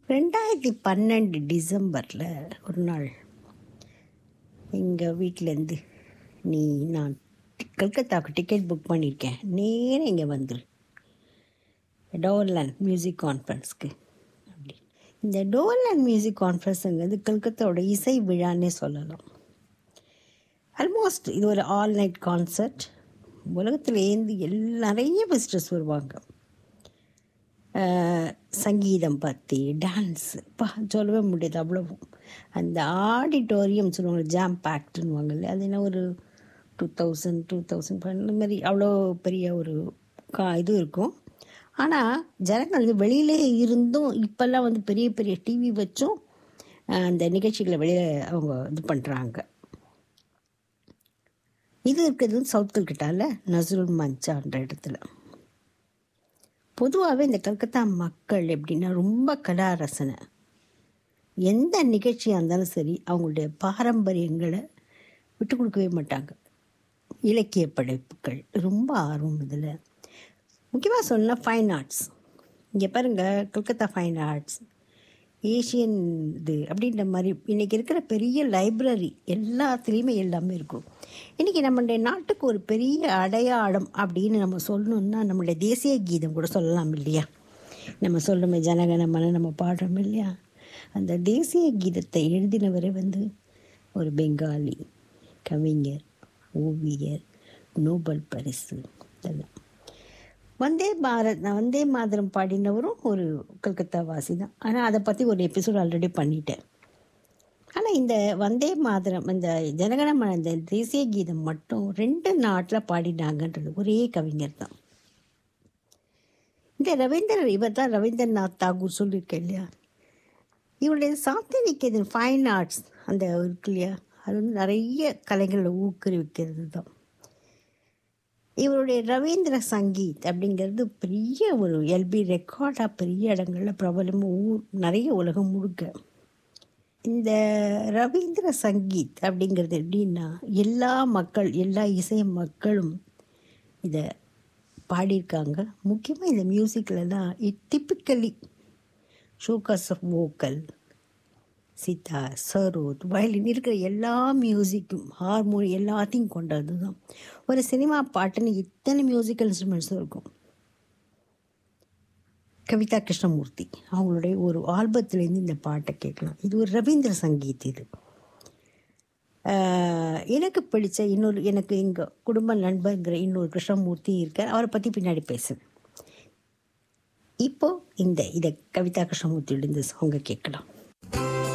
ரெண்டாயிரத்தி பன்னெண்டு டிசம்பரில் ஒரு நாள் எங்கள் வீட்டிலேருந்து நீ நான் டி- கல்கத்தாவுக்கு டிக்கெட் புக் பண்ணியிருக்கேன் நேரா இங்கே வந்துரு டோர்லேண்ட் மியூசிக் கான்ஃபரன்ஸ்க்கு அப்படி இந்த டோர்லேண்ட் மியூசிக் கான்ஃபரன்ஸுங்கிறது கல்கத்தாவோட இசை விழான்னே சொல்லலாம் ஆல்மோஸ்ட் இது ஒரு ஆல் நைட் கான்சர்ட் உலகத்துலேருந்து எல்லா நிறைய விசிட்டர்ஸ் வருவாங்க அஹ், சங்கீதம் பற்றி டான்ஸு பா சொல்லவே முடியாது அவ்வளவும் அந்த ஆடிட்டோரியம் சொல்லுவாங்க ஜாம் பேக்டுன்னுவாங்கல்ல அது என்ன ஒரு டூ தௌசண்ட் டூ தௌசண்ட் அந்த மாதிரி அவ்வளோ பெரிய ஒரு கா இது இருக்கும் ஆனால் ஜனங்கள் வந்து வெளியிலே இருந்தும் இப்போல்லாம் வந்து பெரிய பெரிய டிவி வச்சும் அஹ், அந்த நிகழ்ச்சிகளை வெளியில் அவங்க இது பண்ணுறாங்க இது இருக்கிறது வந்து சவுத் கல்கட்டாவில் நசருல் மஞ்சான்ற இடத்துல பொதுவாகவே இந்த கல்கத்தா மக்கள் எப்படின்னா ரொம்ப கலா ரசனை எந்த நிகழ்ச்சியாக இருந்தாலும் சரி அவங்களுடைய பாரம்பரியங்களை விட்டு கொடுக்கவே மாட்டாங்க இலக்கிய படைப்புகள் ரொம்ப ஆர்வம் இதில் முக்கியமாக சொல்லலாம் ஃபைன் ஆர்ட்ஸ் இங்கே பாருங்கள் கல்கத்தா ஃபைன் ஆர்ட்ஸ் ஏஷியன் இது அப்படின்ற மாதிரி இன்றைக்கி இருக்கிற பெரிய லைப்ரரி எல்லாத்துலேயுமே எல்லாமே இருக்கும் இன்றைக்கி நம்மளுடைய நாட்டுக்கு ஒரு பெரிய அடையாளம் அப்படின்னு நம்ம சொல்லணுன்னா நம்மளுடைய தேசிய கீதம் கூட சொல்லலாம் இல்லையா நம்ம சொல்லுமே ஜனகணமன நம்ம பாடுறோம் இல்லையா அந்த தேசிய கீதத்தை எழுதினவரே வந்து ஒரு பெங்காலி கவிஞர் ஓவியர் நோபல் பரிசு இதெல்லாம் வந்தே பாரத் நான் வந்தே மாதரம் பாடினவரும் ஒரு கல்கத்தா வாசி தான் ஆனால் அதை பற்றி ஒரு எபிசோட் ஆல்ரெடி பண்ணிட்டேன் ஆனால் இந்த வந்தே மாதரம் இந்த ஜனகணமன இந்த தேசிய கீதம் மட்டும் ரெண்டு நாட்டில் பாடினாங்கன்றது ஒரே கவிஞர் தான் இந்த ரவீந்திரர் இவர் தான் ரவீந்திரநாத் தாகூர் சொல்லியிருக்கேன் இல்லையா இவருடைய சாந்தினிகேதன் ஃபைன் ஆர்ட்ஸ் அந்த இருக்கு இல்லையா அது வந்து நிறைய கலைகளை ஊக்குவிக்கிறது தான் இவருடைய ரவீந்திர சங்கீத் அப்படிங்கிறது பெரிய ஒரு எல்பி ரெக்கார்டாக பெரிய இடங்களில் பிரபலமும் ஊர் நிறைய உலகம் முழுக்க இந்த ரவீந்திர சங்கீத் அப்படிங்கிறது எப்படின்னா எல்லா மக்கள் எல்லா இசை மக்களும் இதை பாடியிருக்காங்க முக்கியமாக இந்த மியூசிக்லலாம் it typically showcase of vocal sitar sarod violin இருக்கிற எல்லா மியூசிக்கும் ஹார்மோனி எல்லாத்தையும் கொண்டது தான் ஒரு சினிமா பாட்டுன்னு இத்தனை மியூசிக்கல் இன்ஸ்ட்ருமெண்ட்ஸும் இருக்கும் கவிதா கிருஷ்ணமூர்த்தி அவங்களுடைய ஒரு ஆல்பத்துலேருந்து இந்த பாட்டை கேட்கலாம் இது ஒரு ரவீந்திர சங்கீத் இது ஆஹ் எனக்கு பிடிச்ச இன்னொரு எனக்கு எங்கள் குடும்ப நண்பர்ங்கிற இன்னொரு கிருஷ்ணமூர்த்தி இருக்கார் அவரை பற்றி பின்னாடி பேசுவேன் இப்போ இந்த இதை கவிதா கிருஷ்ணமூர்த்தியோட இந்த சாங்கை கேட்கலாம்